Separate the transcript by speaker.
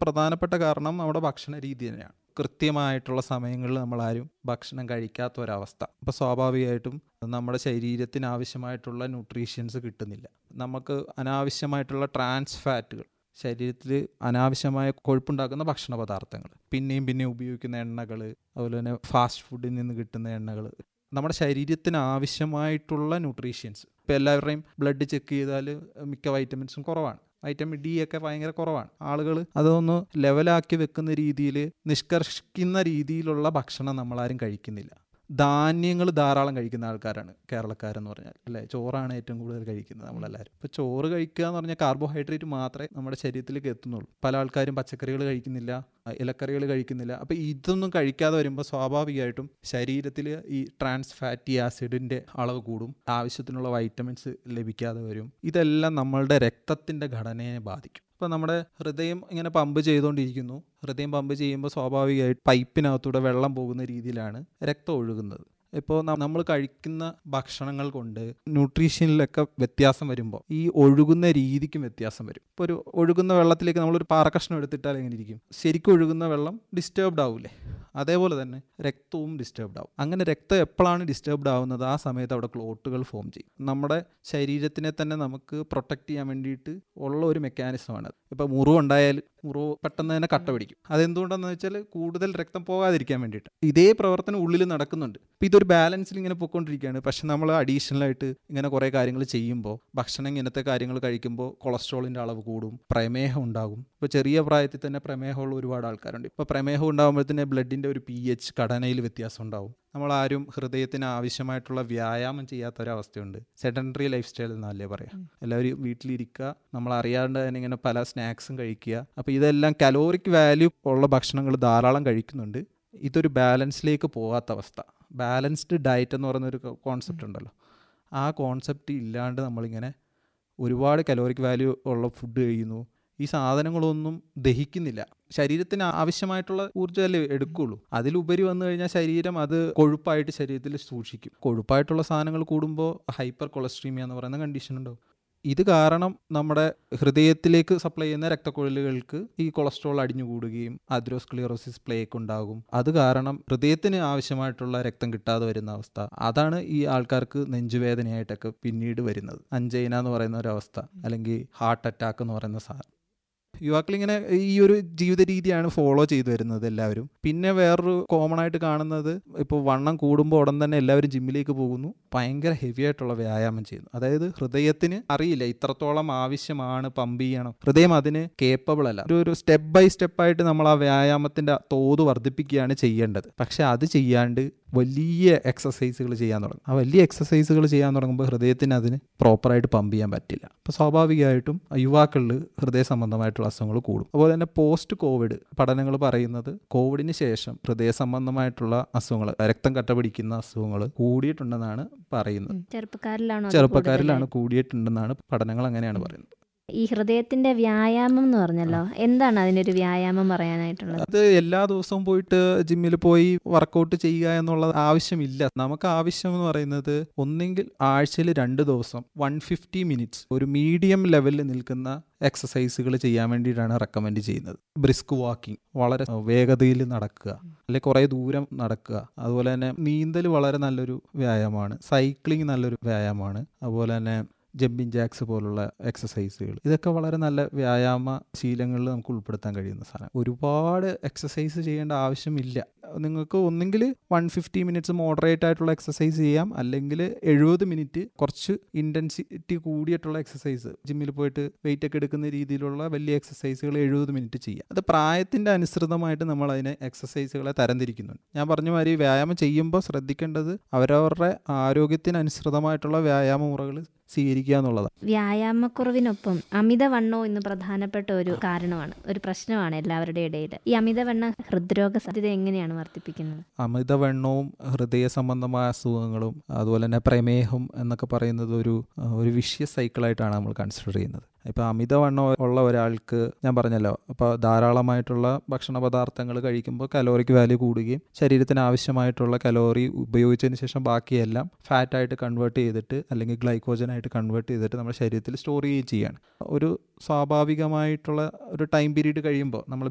Speaker 1: പ്രധാനപ്പെട്ട കാരണം നമ്മുടെ ഭക്ഷണ രീതി തന്നെയാണ് കൃത്യമായിട്ടുള്ള സമയങ്ങളിൽ നമ്മൾ ആരും ഭക്ഷണം കഴിക്കാത്ത ഒരവസ്ഥ അപ്പോൾ സ്വാഭാവികമായിട്ടും നമ്മുടെ ശരീരത്തിന് ആവശ്യമായിട്ടുള്ള ന്യൂട്രീഷ്യൻസ് കിട്ടുന്നില്ല നമുക്ക് അനാവശ്യമായിട്ടുള്ള ട്രാൻസ് ഫാറ്റുകൾ ശരീരത്തിൽ അനാവശ്യമായ കൊഴുപ്പുണ്ടാക്കുന്ന ഭക്ഷണ പദാർത്ഥങ്ങൾ പിന്നെയും പിന്നെയും ഉപയോഗിക്കുന്ന എണ്ണകൾ അതുപോലെ തന്നെ ഫാസ്റ്റ് ഫുഡിൽ നിന്ന് കിട്ടുന്ന എണ്ണകൾ നമ്മുടെ ശരീരത്തിന് ആവശ്യമായിട്ടുള്ള ന്യൂട്രീഷ്യൻസ് ഇപ്പോൾ എല്ലാവരുടെയും ബ്ലഡ് ചെക്ക് ചെയ്താൽ മിക്ക വൈറ്റമിൻസും കുറവാണ് വൈറ്റമിൻ ഡി ഒക്കെ ഭയങ്കര കുറവാണ് ആളുകൾ അതൊന്ന് ലെവലാക്കി വെക്കുന്ന രീതിയിൽ നിഷ്കർഷിക്കുന്ന രീതിയിലുള്ള ഭക്ഷണം നമ്മളാരും കഴിക്കുന്നില്ല ധാന്യങ്ങൾ ധാരാളം കഴിക്കുന്ന ആൾക്കാരാണ് കേരളക്കാരെന്ന് പറഞ്ഞാൽ അല്ലേ ചോറാണ് ഏറ്റവും കൂടുതൽ കഴിക്കുന്നത് നമ്മളെല്ലാവരും ഇപ്പോൾ ചോറ് കഴിക്കുക എന്ന് പറഞ്ഞാൽ കാർബോഹൈഡ്രേറ്റ് മാത്രമേ നമ്മുടെ ശരീരത്തിലേക്ക് എത്തുന്നുള്ളൂ പല ആൾക്കാരും പച്ചക്കറികൾ കഴിക്കുന്നില്ല ഇലക്കറികൾ കഴിക്കുന്നില്ല അപ്പോൾ ഇതൊന്നും കഴിക്കാതെ വരുമ്പോൾ സ്വാഭാവികമായിട്ടും ശരീരത്തിൽ ഈ ട്രാൻസ് ഫാറ്റി ആസിഡിൻ്റെ അളവ് കൂടും ആവശ്യത്തിനുള്ള വൈറ്റമിൻസ് ലഭിക്കാതെ വരും ഇതെല്ലാം നമ്മളുടെ രക്തത്തിൻ്റെ ഘടനയെ ബാധിക്കും ഇപ്പോൾ നമ്മുടെ ഹൃദയം ഇങ്ങനെ പമ്പ് ചെയ്തുകൊണ്ടിരിക്കുന്നു ഹൃദയം പമ്പ് ചെയ്യുമ്പോൾ സ്വാഭാവികമായിട്ട് പൈപ്പിനകത്തൂടെ വെള്ളം പോകുന്ന രീതിയിലാണ് രക്തം ഒഴുകുന്നത് ഇപ്പോൾ നമ്മൾ കഴിക്കുന്ന ഭക്ഷണങ്ങൾ കൊണ്ട് ന്യൂട്രീഷനിലൊക്കെ വ്യത്യാസം വരുമ്പോൾ ഈ ഒഴുകുന്ന രീതിക്കും വ്യത്യാസം വരും ഇപ്പോൾ ഒരു ഒഴുകുന്ന വെള്ളത്തിലേക്ക് നമ്മളൊരു പാറക്കഷ്ണം എടുത്തിട്ടാൽ എങ്ങനെ ഇരിക്കും ശരിക്കും ഒഴുകുന്ന വെള്ളം ഡിസ്റ്റർബ്ഡ് ആവില്ലേ അതേപോലെ തന്നെ രക്തവും ഡിസ്റ്റർബ്ഡ് ആവും അങ്ങനെ രക്തം എപ്പോഴാണ് ഡിസ്റ്റർബ്ഡ് ആവുന്നത് ആ സമയത്ത് അവിടെ ക്ലോട്ടുകൾ ഫോം ചെയ്യും നമ്മുടെ ശരീരത്തിനെ തന്നെ നമുക്ക് പ്രൊട്ടക്റ്റ് ചെയ്യാൻ വേണ്ടിയിട്ട് ഉള്ള ഒരു മെക്കാനിസമാണ് ഇപ്പോൾ മുറിവുണ്ടായാൽ മുറിവ് പെട്ടെന്ന് തന്നെ കട്ട പിടിക്കും അതെന്തുകൊണ്ടാണെന്ന് വെച്ചാൽ കൂടുതൽ രക്തം പോകാതിരിക്കാൻ വേണ്ടിയിട്ട് ഇതേ പ്രവർത്തനം ഉള്ളിൽ നടക്കുന്നുണ്ട് ഇപ്പോൾ ഇതൊരു ബാലൻസിൽ ഇങ്ങനെ പൊയ്ക്കൊണ്ടിരിക്കുകയാണ് പക്ഷെ നമ്മൾ അഡീഷണലായിട്ട് ഇങ്ങനെ കുറേ കാര്യങ്ങൾ ചെയ്യുമ്പോൾ ഭക്ഷണം ഇങ്ങനത്തെ കാര്യങ്ങൾ കഴിക്കുമ്പോൾ കൊളസ്ട്രോളിൻ്റെ അളവ് കൂടും പ്രമേഹം ഉണ്ടാകും ഇപ്പോൾ ചെറിയ പ്രായത്തിൽ തന്നെ പ്രമേഹമുള്ള ഒരുപാട് ആൾക്കാരുണ്ട് ഇപ്പോൾ പ്രമേഹം ഉണ്ടാകുമ്പോഴത്തേന് ബ്ലഡിൻ്റെ ഒരു പി എച്ച് ഘടനയിൽ വ്യത്യാസം ഉണ്ടാവും നമ്മളാരും ഹൃദയത്തിന് ആവശ്യമായിട്ടുള്ള വ്യായാമം ചെയ്യാത്തൊരവസ്ഥയുണ്ട് സെഡൻറ്ററി ലൈഫ് സ്റ്റൈൽ എന്നല്ലേ പറയാം എല്ലാവരും വീട്ടിലിരിക്കുക നമ്മൾ അറിയാണ്ട് തന്നെ ഇങ്ങനെ പല സ്നാക്സും കഴിക്കുക അപ്പോൾ ഇതെല്ലാം കലോറിക് വാല്യൂ ഉള്ള ഭക്ഷണങ്ങൾ ധാരാളം കഴിക്കുന്നുണ്ട് ഇതൊരു ബാലൻസിലേക്ക് പോകാത്ത അവസ്ഥ ബാലൻസ്ഡ് ഡയറ്റ് എന്ന് പറയുന്നൊരു കോൺസെപ്റ്റ് ഉണ്ടല്ലോ ആ കോൺസെപ്റ്റ് ഇല്ലാണ്ട് നമ്മളിങ്ങനെ ഒരുപാട് കലോറിക് വാല്യൂ ഉള്ള ഫുഡ് കഴിക്കുന്നു ഈ സാധനങ്ങളൊന്നും ദഹിക്കുന്നില്ല ശരീരത്തിന് ആവശ്യമായിട്ടുള്ള ഊർജ്ജമല്ലേ എടുക്കുള്ളൂ അതിലുപരി വന്നു കഴിഞ്ഞാൽ ശരീരം അത് കൊഴുപ്പായിട്ട് ശരീരത്തിൽ സൂക്ഷിക്കും കൊഴുപ്പായിട്ടുള്ള സാധനങ്ങൾ കൂടുമ്പോൾ ഹൈപ്പർ കൊളസ്ട്രീമിയ എന്ന് പറയുന്ന കണ്ടീഷൻ ഉണ്ടാവും ഇത് കാരണം നമ്മുടെ ഹൃദയത്തിലേക്ക് സപ്ലൈ ചെയ്യുന്ന രക്തക്കുഴലുകൾക്ക് ഈ കൊളസ്ട്രോൾ അടിഞ്ഞുകൂടുകയും ആദ്രോസ്ക്ലിയറോസിസ് പ്ലേക്ക് ഉണ്ടാകും അത് കാരണം ഹൃദയത്തിന് ആവശ്യമായിട്ടുള്ള രക്തം കിട്ടാതെ വരുന്ന അവസ്ഥ അതാണ് ഈ ആൾക്കാർക്ക് നെഞ്ചുവേദനയായിട്ടൊക്കെ പിന്നീട് വരുന്നത് അഞ്ചൈന എന്ന് പറയുന്ന ഒരു അവസ്ഥ അല്ലെങ്കിൽ ഹാർട്ട് അറ്റാക്ക് എന്ന് പറയുന്ന സാധനം യുവാക്കളിങ്ങനെ ഈ ഒരു ജീവിത രീതിയാണ് ഫോളോ ചെയ്തു വരുന്നത് എല്ലാവരും പിന്നെ വേറൊരു കോമൺ ആയിട്ട് കാണുന്നത് ഇപ്പോൾ വണ്ണം കൂടുമ്പോൾ ഉടൻ തന്നെ എല്ലാവരും ജിമ്മിലേക്ക് പോകുന്നു ഭയങ്കര ഹെവി ആയിട്ടുള്ള വ്യായാമം ചെയ്യുന്നു അതായത് ഹൃദയത്തിന് അറിയില്ല ഇത്രത്തോളം ആവശ്യമാണ് പമ്പ് ചെയ്യണം ഹൃദയം അതിന് കേപ്പബിൾ അല്ല ഒരു ഒരു സ്റ്റെപ്പ് ബൈ സ്റ്റെപ്പായിട്ട് നമ്മൾ ആ വ്യായാമത്തിൻ്റെ തോത് വർദ്ധിപ്പിക്കുകയാണ് ചെയ്യേണ്ടത് പക്ഷെ അത് ചെയ്യാണ്ട് വലിയ എക്സസൈസുകൾ ചെയ്യാൻ തുടങ്ങും ആ വലിയ എക്സസൈസുകൾ ചെയ്യാൻ തുടങ്ങുമ്പോൾ ഹൃദയത്തിന് അതിന് പ്രോപ്പറായിട്ട് പമ്പ് ചെയ്യാൻ പറ്റില്ല അപ്പോൾ സ്വാഭാവികമായിട്ടും യുവാക്കളിൽ ഹൃദയ സംബന്ധമായിട്ടുള്ള അസുഖങ്ങൾ കൂടും അതുപോലെ തന്നെ പോസ്റ്റ് കോവിഡ് പഠനങ്ങൾ പറയുന്നത് കോവിഡിന് ശേഷം ഹൃദയ സംബന്ധമായിട്ടുള്ള അസുഖങ്ങൾ രക്തം കട്ട പിടിക്കുന്ന അസുഖങ്ങൾ കൂടിയിട്ടുണ്ടെന്നാണ് പറയുന്നത്
Speaker 2: ചെറുപ്പക്കാരിലാണോ അത്
Speaker 1: ചെറുപ്പക്കാരിലാണ് കൂടിയിട്ടുണ്ടെന്നാണ് പഠനങ്ങൾ അങ്ങനെയാണ് പറയുന്നത്
Speaker 2: ഈ ഹൃദയത്തിന്റെ വ്യായാമം എന്ന് പറഞ്ഞല്ലോ എന്താണ് അതിനൊരു വ്യായാമം പറയാനായിട്ടുള്ളത്
Speaker 1: അത് എല്ലാ ദിവസവും പോയിട്ട് ജിമ്മിൽ പോയി വർക്കൗട്ട് ചെയ്യുക എന്നുള്ളത് ആവശ്യമില്ല നമുക്ക് ആവശ്യം എന്ന് പറയുന്നത് ഒന്നെങ്കിൽ ആഴ്ചയിൽ രണ്ട് ദിവസം വൺ ഫിഫ്റ്റി മിനിറ്റ്സ് ഒരു മീഡിയം ലെവലിൽ നിൽക്കുന്ന എക്സസൈസുകൾ ചെയ്യാൻ വേണ്ടിയിട്ടാണ് റെക്കമെൻഡ് ചെയ്യുന്നത് ബ്രിസ്ക് വാക്കിംഗ് വളരെ വേഗതയിൽ നടക്കുക അല്ലെങ്കിൽ കുറേ ദൂരം നടക്കുക അതുപോലെ തന്നെ നീന്തൽ വളരെ നല്ലൊരു വ്യായാമമാണ് സൈക്ലിംഗ് നല്ലൊരു വ്യായാമമാണ് അതുപോലെ തന്നെ ജമ്പിങ് ജാക്സ് പോലുള്ള എക്സസൈസുകൾ ഇതൊക്കെ വളരെ നല്ല വ്യായാമ ശീലങ്ങളിൽ നമുക്ക് ഉൾപ്പെടുത്താൻ കഴിയുന്ന സാധനം ഒരുപാട് എക്സസൈസ് ചെയ്യേണ്ട ആവശ്യമില്ല നിങ്ങൾക്ക് ഒന്നെങ്കിൽ വൺ ഫിഫ്റ്റി മിനിറ്റ്സ് മോഡറേറ്റ് ആയിട്ടുള്ള എക്സസൈസ് ചെയ്യാം അല്ലെങ്കിൽ എഴുപത് മിനിറ്റ് കുറച്ച് ഇൻറ്റൻസിറ്റി കൂടിയിട്ടുള്ള എക്സസൈസ് ജിമ്മിൽ പോയിട്ട് വെയിറ്റ് ഒക്കെ എടുക്കുന്ന രീതിയിലുള്ള വലിയ എക്സസൈസുകൾ എഴുപത് മിനിറ്റ് ചെയ്യാം അത് പ്രായത്തിൻ്റെ അനുസൃതമായിട്ട് നമ്മൾ അതിനെ എക്സസൈസുകളെ തരംതിരിക്കുന്നുണ്ട് ഞാൻ പറഞ്ഞ മാതിരി വ്യായാമം ചെയ്യുമ്പോൾ ശ്രദ്ധിക്കേണ്ടത് അവരവരുടെ ആരോഗ്യത്തിന് അനുസൃതമായിട്ടുള്ള വ്യായാമ മുറകൾ സ്വീകരിക്കുക എന്നുള്ളതാണ്
Speaker 2: വ്യായാമക്കുറവിനൊപ്പം അമിതവണ്ണവും ഇന്ന് പ്രധാനപ്പെട്ട ഒരു കാരണമാണ് ഒരു പ്രശ്നമാണ് എല്ലാവരുടെ ഇടയിൽ ഈ അമിതവണ്ണം ഹൃദ്രോഗ സാധ്യത എങ്ങനെയാണ് വർദ്ധിപ്പിക്കുന്നത്
Speaker 1: അമിതവണ്ണവും ഹൃദയ സംബന്ധമായ അസുഖങ്ങളും അതുപോലെ തന്നെ പ്രമേഹം എന്നൊക്കെ പറയുന്നത് ഒരു ഒരു വിഷ്യ സൈക്കിളായിട്ടാണ് നമ്മൾ കൺസിഡർ ചെയ്യുന്നത് ഇപ്പോൾ അമിതവണ്ണം ഉള്ള ഒരാൾക്ക് ഞാൻ പറഞ്ഞല്ലോ അപ്പോൾ ധാരാളമായിട്ടുള്ള ഭക്ഷണ പദാർത്ഥങ്ങൾ കഴിക്കുമ്പോൾ കലോറിക്ക് വാല്യൂ കൂടുകയും ശരീരത്തിന് ആവശ്യമായിട്ടുള്ള കലോറി ഉപയോഗിച്ചതിന് ശേഷം ബാക്കിയെല്ലാം ഫാറ്റായിട്ട് കൺവേർട്ട് ചെയ്തിട്ട് അല്ലെങ്കിൽ ഗ്ലൈക്കോജനായിട്ട് കൺവേർട്ട് ചെയ്തിട്ട് നമ്മുടെ ശരീരത്തിൽ സ്റ്റോർ ചെയ്യുകയും ചെയ്യാണ് ഒരു സ്വാഭാവികമായിട്ടുള്ള ഒരു ടൈം പീരീഡ് കഴിയുമ്പോൾ നമ്മൾ